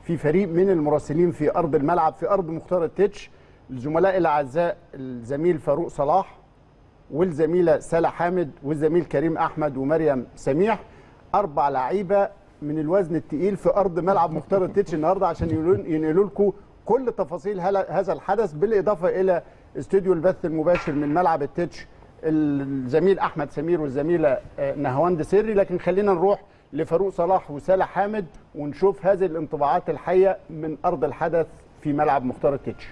في فريق من المراسلين في ارض الملعب في ارض مختار التتش الزملاء الاعزاء الزميل فاروق صلاح والزميله سلا حامد والزميل كريم احمد ومريم سميح اربع لعيبه من الوزن الثقيل في ارض ملعب مختار التتش النهارده عشان ينقلوا- ينقلوا لكم كل تفاصيل هلا- هذا الحدث بالاضافه الى استوديو البث المباشر من ملعب التتش الزميل احمد سمير والزميله آه، نهاوند سري لكن خلينا نروح لفاروق صلاح وسالة حامد ونشوف هذه الانطباعات الحيه من ارض الحدث في ملعب مختار التتش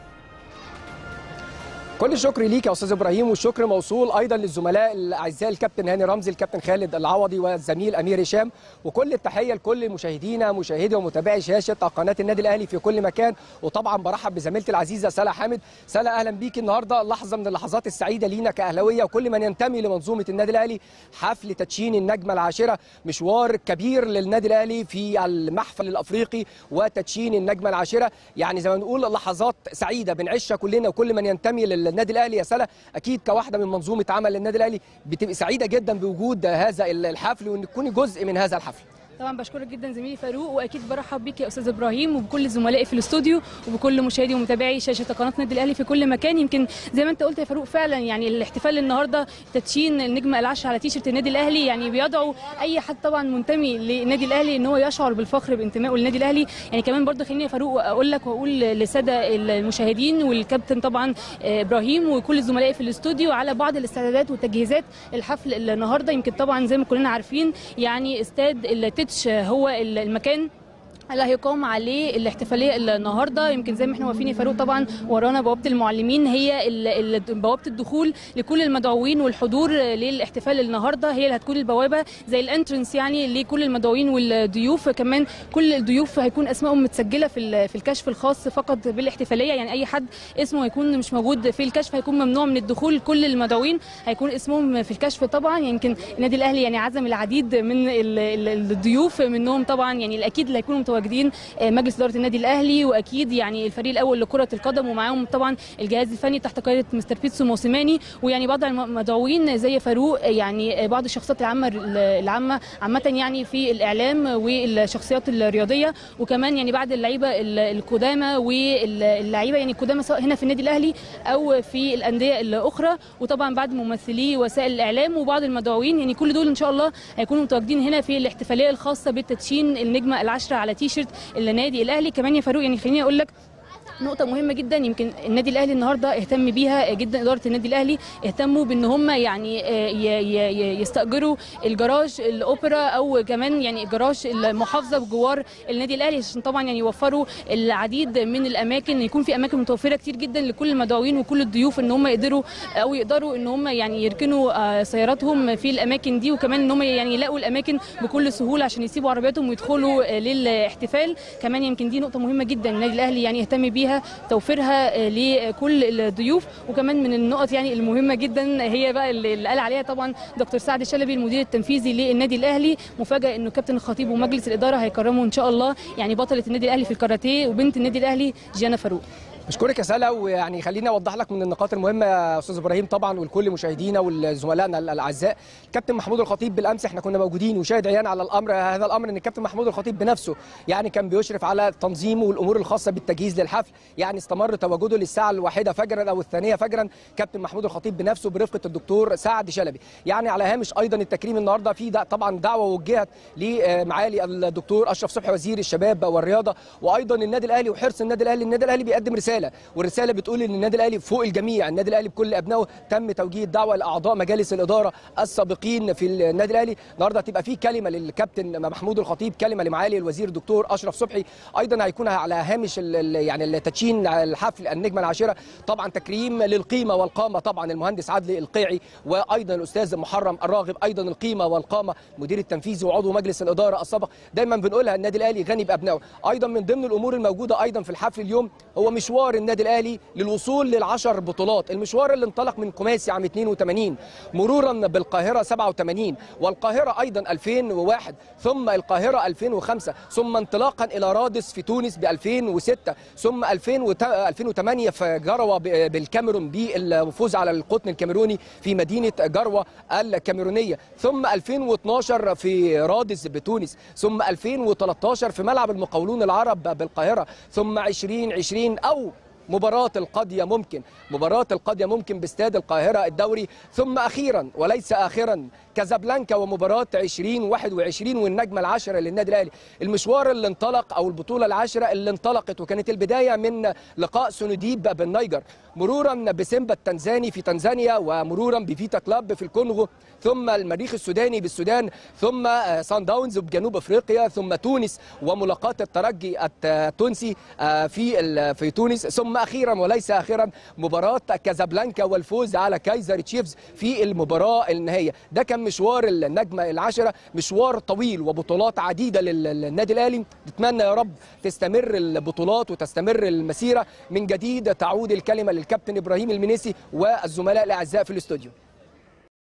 كل الشكر ليك يا استاذ ابراهيم والشكر موصول ايضا للزملاء الاعزاء الكابتن هاني رمزي الكابتن خالد العوضي والزميل امير هشام وكل التحيه لكل مشاهدينا مشاهدي ومتابعي شاشه قناه النادي الاهلي في كل مكان وطبعا برحب بزميلتي العزيزه سلا حامد سلا اهلا بيك النهارده لحظه من اللحظات السعيده لينا كاهلاويه وكل من ينتمي لمنظومه النادي الاهلي حفل تدشين النجمه العاشره مشوار كبير للنادي الاهلي في المحفل الافريقي وتدشين النجمه العاشره يعني زي ما نقول لحظات سعيده بنعيشها كلنا وكل من ينتمي للنادي الاهلي يا سلا اكيد كواحده من منظومه عمل للنادي الاهلي بتبقى سعيده جدا بوجود هذا الحفل وان تكوني جزء من هذا الحفل طبعا بشكرك جدا زميلي فاروق واكيد برحب بيك يا استاذ ابراهيم وبكل زملائي في الاستوديو وبكل مشاهدي ومتابعي شاشه قناه النادي الاهلي في كل مكان يمكن زي ما انت قلت يا فاروق فعلا يعني الاحتفال النهارده تدشين النجمه العشره على تيشرت النادي الاهلي يعني بيدعو اي حد طبعا منتمي للنادي الاهلي ان هو يشعر بالفخر بانتمائه للنادي الاهلي يعني كمان برضه خليني يا فاروق اقول لك واقول للساده المشاهدين والكابتن طبعا آه، ابراهيم وكل زملائي في الاستوديو على بعض الاستعدادات وتجهيزات الحفل النهارده يمكن طبعا زي ما كلنا عارفين يعني استاد التتش هو المكان اللي هيقام عليه الاحتفاليه النهارده يمكن زي ما احنا واقفين يا فاروق طبعا ورانا بوابه المعلمين هي ال- ال- بوابه الدخول لكل المدعوين والحضور للاحتفال النهارده هي اللي هتكون البوابه زي الانترنس يعني لكل المدعوين والضيوف كمان كل الضيوف هيكون اسمائهم متسجله في ال- في الكشف الخاص فقط بالاحتفاليه يعني اي حد اسمه هيكون مش موجود في الكشف هيكون ممنوع من الدخول كل المدعوين هيكون اسمهم في الكشف طبعا يمكن النادي الاهلي يعني عزم العديد من ال- ال- الضيوف منهم طبعا يعني الاكيد اللي هيكونوا متواجدين آه، مجلس اداره النادي الاهلي واكيد يعني الفريق الاول لكره القدم ومعاهم طبعا الجهاز الفني تحت قياده مستر بيتسو موسيماني ويعني بعض المدعوين زي فاروق آه، يعني آه، بعض الشخصيات العامه العامه عامه يعني في الاعلام والشخصيات الرياضيه وكمان يعني بعد اللعيبه ال- القدامى واللعيبه يعني القدامى سواء هنا في النادي الاهلي او في الانديه الاخرى وطبعا بعد ممثلي وسائل الاعلام وبعض المدعوين يعني كل دول ان شاء الله هيكونوا متواجدين هنا في الاحتفاليه الخاصه بتدشين النجمه العشره على تيشرت النادي الاهلي كمان يا فاروق يعني خليني اقول لك نقطة مهمة جدا يمكن النادي الأهلي النهاردة اهتم بيها جدا إدارة النادي الأهلي اهتموا بإن هم يعني آه، ي- ي- ي- يستأجروا الجراج الأوبرا أو كمان يعني جراج المحافظة بجوار النادي الأهلي عشان طبعا يعني يوفروا العديد من الأماكن يكون في أماكن متوفرة كتير جدا لكل المدعوين وكل الضيوف إن هم يقدروا أو يقدروا إن هم يعني يركنوا آه، سياراتهم في الأماكن دي وكمان إن هم يعني يلاقوا الأماكن بكل سهولة عشان يسيبوا عربياتهم ويدخلوا آه، للاحتفال كمان يمكن دي نقطة مهمة جدا النادي الأهلي يعني يهتم بيها توفيرها آه، لكل الضيوف وكمان من النقط يعني المهمة جدا هي بقى اللي اللي قال عليها طبعا دكتور سعد شلبي المدير التنفيذي للنادي الأهلي مفاجأة إنه كابتن الخطيب ومجلس الإدارة هيكرموا إن شاء الله يعني بطلة النادي الأهلي في الكاراتيه وبنت النادي الأهلي جانا فاروق بشكرك يا سلا ويعني خليني اوضح لك من النقاط المهمه يا استاذ ابراهيم طبعا ولكل مشاهدينا وزملائنا الاعزاء كابتن محمود الخطيب بالامس احنا كنا موجودين وشاهد عيان على الامر هذا الامر ان الكابتن محمود الخطيب بنفسه يعني كان بيشرف على التنظيم والامور الخاصه بالتجهيز للحفل يعني استمر تواجده للساعه الواحده فجرا او الثانيه فجرا كابتن محمود الخطيب بنفسه برفقه الدكتور سعد شلبي يعني على هامش ايضا التكريم النهارده في دا طبعا دعوه وجهت لمعالي الدكتور اشرف صبحي وزير الشباب والرياضه وايضا النادي الاهلي وحرص النادي الاهلي النادي الاهلي بيقدم رساله والرساله بتقول ان النادي الاهلي فوق الجميع النادي الاهلي بكل ابنائه تم توجيه الدعوه لاعضاء مجالس الاداره السابقين في النادي الاهلي النهارده هتبقى في كلمه للكابتن محمود الخطيب كلمه لمعالي الوزير الدكتور اشرف صبحي ايضا هيكون على هامش ال- ال- يعني التدشين الحفل النجمه العاشره طبعا تكريم للقيمه والقامه طبعا المهندس عدلي القيعي وايضا الاستاذ محرم الراغب ايضا القيمه والقامه مدير التنفيذي وعضو مجلس الاداره السابق دايما بنقولها النادي الاهلي غني بابنائه ايضا من ضمن الامور الموجوده ايضا في الحفل اليوم هو مشوار مشوار النادي الاهلي للوصول للعشر بطولات المشوار اللي انطلق من خماسي عام 82 مرورا بالقاهره 87 والقاهره ايضا 2001 ثم القاهره 2005 ثم انطلاقا الى رادس في تونس ب 2006 ثم 2008 في جروه بالكاميرون بالفوز على القطن الكاميروني في مدينه جروه الكاميرونيه ثم 2012 في رادس بتونس ثم 2013 في ملعب المقاولون العرب بالقاهره ثم 2020 او مباراة القضية ممكن مباراة القضية ممكن باستاد القاهرة الدوري ثم أخيرا وليس آخرا كازابلانكا ومباراة 2021 والنجمة العاشرة للنادي الأهلي المشوار اللي انطلق أو البطولة العاشرة اللي انطلقت وكانت البداية من لقاء سونوديب بالنيجر مرورا بسيمبا التنزاني في تنزانيا ومرورا بفيتا كلاب في الكونغو ثم المريخ السوداني بالسودان ثم سان داونز بجنوب افريقيا ثم تونس وملاقاة الترجي التونسي في في تونس ثم اخيرا وليس اخيرا مباراة كازابلانكا والفوز على كايزر تشيفز في المباراة النهائية ده كان مشوار النجمة العاشرة مشوار طويل وبطولات عديدة للنادي الاهلي نتمنى يا رب تستمر البطولات وتستمر المسيرة من جديد تعود الكلمة للكابتن ابراهيم المنيسي والزملاء الاعزاء في الاستوديو